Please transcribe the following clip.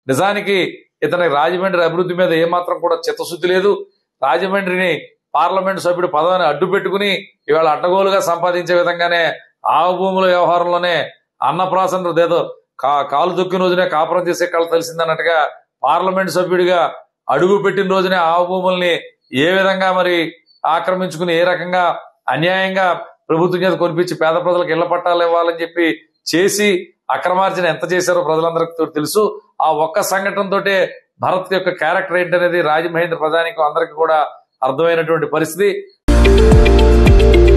నిజానికి ఇతని రాజమండ్రి అభివృద్ధి మీద ఏమాత్రం కూడా చిత్తశుద్ధి లేదు రాజమండ్రిని పార్లమెంట్ సభ్యుడు పదవిని అడ్డు పెట్టుకుని ఇవాళ అడ్డగోలుగా సంపాదించే విధంగానే ఆవ భూముల వ్యవహారంలోనే అన్నప్రాసన ఏదో కా కాలు దొక్కిన రోజునే కాపురం చేసే కళ్ళు తెలిసిందన్నట్టుగా పార్లమెంట్ సభ్యుడిగా అడుగు పెట్టిన రోజునే ఆవ భూముల్ని ఏ విధంగా మరి ఆక్రమించుకుని ఏ రకంగా అన్యాయంగా ప్రభుత్వం చేత కొనిపించి పేద ప్రజలకు ఇళ్ల పట్టాలు ఇవ్వాలని చెప్పి చేసి అక్రమార్జన ఎంత చేశారో ప్రజలందరికీ తెలుసు ఆ ఒక్క సంఘటన తోటే భరత్ యొక్క క్యారెక్టర్ ఏంటనేది రాజమహేంద్ర ప్రజానికి అందరికీ కూడా అర్థమైనటువంటి పరిస్థితి